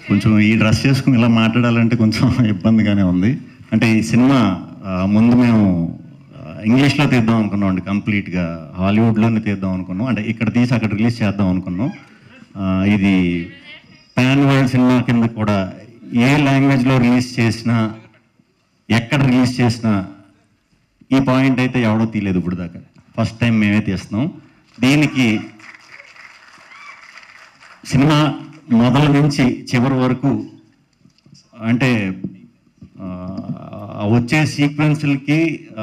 కొంచెం ఈ డ్రెస్ చేసుకుని ఇలా మాట్లాడాలంటే కొంచెం ఇబ్బందిగానే ఉంది అంటే ఈ సినిమా ఆ, ముందు మేము ఆ, ఇంగ్లీష్లో తీద్దాం అనుకున్నాం అండి కంప్లీట్గా హాలీవుడ్లోనే తీద్దాం అనుకున్నాం అంటే ఇక్కడ తీసి అక్కడ రిలీజ్ చేద్దాం అనుకున్నాం ఆ, ఇది పాన్ వరల్డ్ సినిమా కింద కూడా ఏ లాంగ్వేజ్లో రిలీజ్ చేసినా ఎక్కడ రిలీజ్ చేసినా ఈ పాయింట్ అయితే ఎవడో తీయలేదు ఇప్పుడు దాకా ఫస్ట్ టైం మేమే తీస్తున్నాం దీనికి సినిమా మొదల నుంచి చివరి వరకు అంటే ఆ, వచ్చే సీక్వెన్స్లకి ఆ,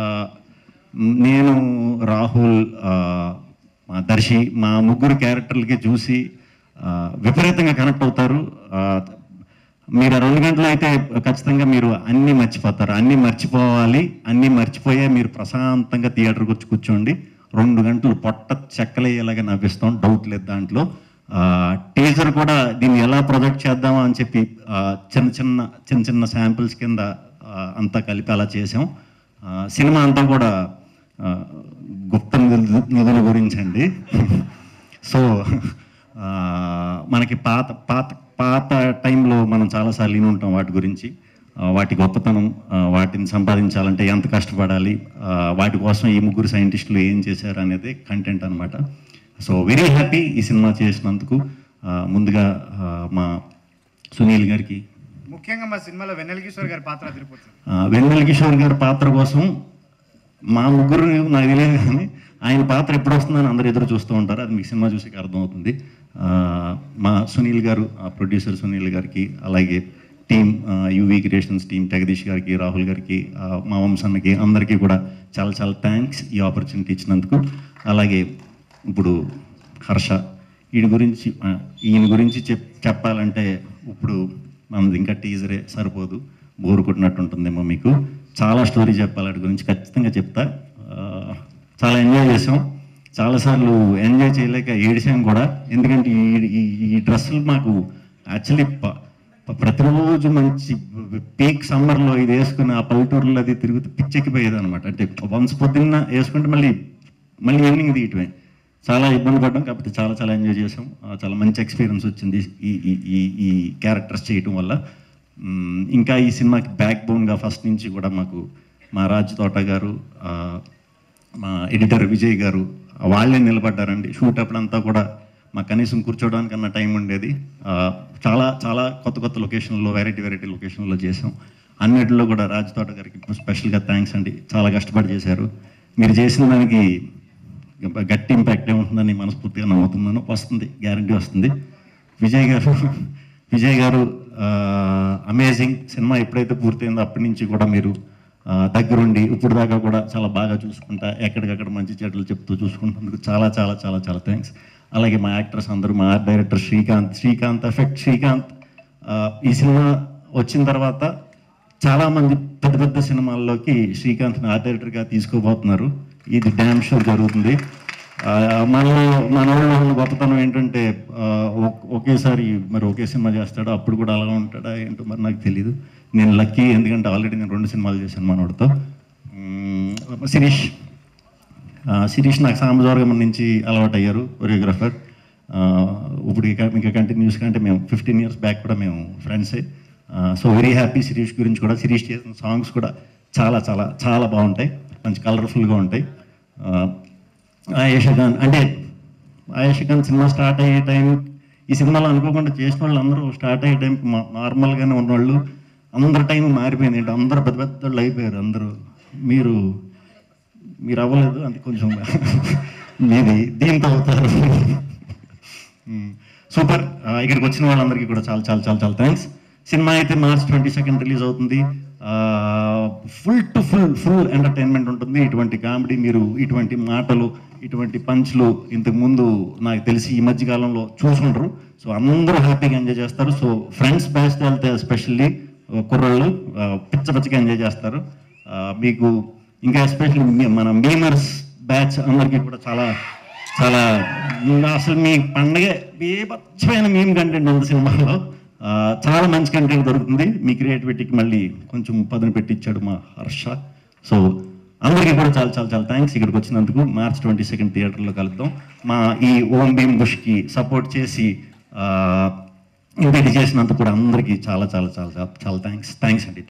నేను రాహుల్ ఆ, మా దర్శి మా ముగ్గురు క్యారెక్టర్లకి చూసి ఆ, విపరీతంగా కనెక్ట్ అవుతారు ఆ, మీరు ఆ రెండు గంటలు అయితే ఖచ్చితంగా మీరు అన్నీ మర్చిపోతారు అన్నీ మర్చిపోవాలి అన్నీ మర్చిపోయే మీరు ప్రశాంతంగా థియేటర్కి వచ్చి కూర్చోండి రెండు గంటలు పొట్ట చెక్కలేయేలాగా నవ్విస్తాం డౌట్ లేదు దాంట్లో టీజర్ కూడా దీన్ని ఎలా ప్రొజెక్ట్ చేద్దామా అని చెప్పి ఆ, చిన్న చిన్న చిన్న చిన్న శాంపిల్స్ కింద ఆ, అంతా కలిపి అలా చేసాం ఆ, సినిమా అంతా కూడా ఆ, గుప్త నిధుల నిధుల గురించి అండి సో ఆ, మనకి పాత పాత పాత టైంలో మనం చాలాసార్లు విని ఉంటాం వాటి గురించి ఆ, వాటి గొప్పతనం ఆ, వాటిని సంపాదించాలంటే ఎంత కష్టపడాలి ఆ, వాటి కోసం ఈ ముగ్గురు సైంటిస్టులు ఏం చేశారు అనేది కంటెంట్ అనమాట సో వెరీ హ్యాపీ ఈ సినిమా చేసినందుకు ఆ, ముందుగా ఆ, మా సునీల్ గారికి ముఖ్యంగా మా సినిమాలో వెన్నెల కిషోర్ గారి పాత్ర తిరిగిపోతుంది ఆ, వెన్నెల కిషోర్ గారి పాత్ర కోసం మా ముగ్గురు నాకు తెలియదు కానీ ఆయన పాత్ర ఎప్పుడు వస్తుందని అందరూ ఎదురు చూస్తూ ఉంటారు అది మీకు సినిమా చూసి అర్థమవుతుంది ఆ, మా సునీల్ గారు ఆ ప్రొడ్యూసర్ సునీల్ గారికి అలాగే team UV creations team Jagadish గారికి రాహుల్ గారికి ఆ, మా వంశన్నకి అందరికీ కూడా చాలా చాలా థ్యాంక్స్ ఈ ఆపర్చునిటీ ఇచ్చినందుకు అలాగే ఇప్పుడు హర్ష వీడి గురించి ఆ, ఈయన గురించి చెప్ చెప్పాలంటే ఇప్పుడు మనది ఇంకా టీజరే సరిపోదు బోరు కొట్టినట్టు ఉంటుందేమో మీకు చాలా స్టోరీ చెప్పాలి వాటి గురించి ఖచ్చితంగా చెప్తా ఆ, చాలా ఎంజాయ్ చేసాం చాలాసార్లు ఎంజాయ్ చేయలేక ఏడిసాం కూడా ఎందుకంటే ఈ ఈ- ఈ డ్రెస్సులు మాకు యాక్చువల్లీ ప్రతిరోజు మంచి పీక్ సమ్మర్లో ఇది వేసుకుని ఆ పల్లెటూరులో అది తిరుగుతూ పిచ్చెక్కిపోయేది అనమాట అంటే వన్స్ పొద్దున్న వేసుకుంటే మళ్ళీ మళ్ళీ ఈవినింగ్ తీయటమే చాలా ఇబ్బంది పడ్డాం కాకపోతే చాలా చాలా ఎంజాయ్ చేసాం ఆ, చాలా మంచి ఎక్స్పీరియన్స్ వచ్చింది ఈ ఈ ఈ ఈ క్యారెక్టర్స్ చేయటం వల్ల మ్, ఇంకా ఈ సినిమాకి బ్యాక్ బోన్గా ఫస్ట్ నుంచి కూడా మాకు మా రాజ్ తోట గారు ఆ, మా ఎడిటర్ విజయ్ గారు వాళ్ళే నిలబడ్డారండి షూట్ అప్పుడంతా కూడా మాకు కనీసం కూర్చోవడానికన్నా టైం ఉండేది ఆ, చాలా చాలా కొత్త కొత్త లొకేషన్లో వెరైటీ వెరైటీ లొకేషన్లో చేసాం అన్నిటిలో కూడా రాజ్ తోట గారికి స్పెషల్గా థ్యాంక్స్ అండి చాలా కష్టపడి చేశారు మీరు చేసిన దానికి గట్టి ఇంపాక్ట్ ఏముంటుందని మనస్ఫూర్తిగా నమ్ముతున్నాను వస్తుంది గ్యారంటీ వస్తుంది విజయ్ గారు విజయ్ గారు అమేజింగ్ సినిమా ఎప్పుడైతే పూర్తయిందో అప్పటి నుంచి కూడా మీరు ఆ, దగ్గరుండి ఇప్పుడు దాకా కూడా చాలా బాగా చూసుకుంటా ఎక్కడికక్కడ మంచి చెడ్డలు చెప్తూ చూసుకుంటున్నందుకు చాలా చాలా చాలా చాలా థ్యాంక్స్ అలాగే మా యాక్టర్స్ అందరూ మా art director Srikanth Srikanth effect Srikanth ఆ, ఈ సినిమా వచ్చిన తర్వాత చాలా మంది పెద్ద పెద్ద సినిమాల్లోకి శ్రీకాంత్ని ఆర్ట్ డైరెక్టర్గా తీసుకోబోతున్నారు ఇది డ్యామ్ షో జరుగుతుంది ఆ, మనలో మన వాళ్ళు ఉన్న గొప్పతనం ఏంటంటే ఆ, ఒక్- ఒకేసారి మరి ఒకే సినిమా చేస్తాడు అప్పుడు కూడా అలా ఉంటాడా ఏంటో మరి నాకు తెలియదు నేను లక్కీ ఎందుకంటే ఆల్రెడీ నేను రెండు సినిమాలు చేశాను మనోడితో మ్మ్, శిరీష్ ఆ, శిరీష్ నాకు సాంబజవర్గం నుంచి అలవాటు అయ్యారు కొరియోగ్రాఫర్ ఇప్పుడు ఇక ఇంకా కంటిన్యూస్గా అంటే మేము ఫిఫ్టీన్ ఇయర్స్ బ్యాక్ కూడా మేము ఫ్రెండ్సే సో వెరీ హ్యాపీ శిరీష్ గురించి కూడా శిరీష్ చేసిన సాంగ్స్ కూడా చాలా చాలా చాలా బాగుంటాయి మంచి కలర్ఫుల్గా ఉంటాయి ఆ, ఆయేషా ఖాన్ అంటే ఆయేషా ఖాన్ సినిమా స్టార్ట్ అయ్యే టైం ఈ సినిమాలో అనుకోకుండా చేసిన వాళ్ళు అందరూ స్టార్ట్ అయ్యే టైం నార్మల్గానే ఉన్నవాళ్ళు అందరి టైం మారిపోయింది ఏంటి అందరూ పెద్ద పెద్ద వాళ్ళు అయిపోయారు అందరూ మీరు మీరు అవ్వలేదు అంటే కొంచెం మీది దీంతో అవుతారు మ్మ్. సూపర్ ఆ, ఇక్కడికి వచ్చిన వాళ్ళందరికీ కూడా చాలా చాలా చాలా చాలా థ్యాంక్స్ సినిమా అయితే మార్చ్ ట్వంటీ సెకండ్ రిలీజ్ అవుతుంది full to full full entertainment ఉంటుంది ఇటువంటి కామెడీ మీరు ఇటువంటి మాటలు ఇటువంటి పంచ్లు ఇంతకు ముందు నాకు తెలిసి ఈ మధ్య కాలంలో చూసుంటారు సో అందరూ హ్యాపీగా ఎంజాయ్ చేస్తారు సో ఫ్రెండ్స్ బ్యాచ్ వెళ్తే ఎస్పెషల్లీ కుర్రాళ్ళు ఆ, పిచ్చ పిచ్చగా ఎంజాయ్ చేస్తారు ఆ, మీకు ఇంకా ఎస్పెషల్లీ మన మీమర్స్ బ్యాచ్ అందరికీ కూడా చాలా చాలా ఇంకా అసలు మీ పండగ ఏ పచ్చమైన మేము కంటెంట్ ఉంది సినిమాలో ఆ, చాలా మంచి కంటెంట్ దొరుకుతుంది మీ క్రియేటివిటీకి మళ్ళీ కొంచెం పదును పెట్టించాడు మా హర్ష సో అందరికీ కూడా చాలా చాలా చాలా థ్యాంక్స్ ఇక్కడికి వచ్చినందుకు మార్చ్ ట్వంటీ సెకండ్ థియేటర్లో కలుద్దాం మా ఈ ఓం భీమ్ బుష్కి సపోర్ట్ చేసి ఆ, ఇంతటి చేసినందుకు కూడా అందరికీ చాలా చాలా చాలా చాలా చాలా థ్యాంక్స్ థ్యాంక్స్ అండి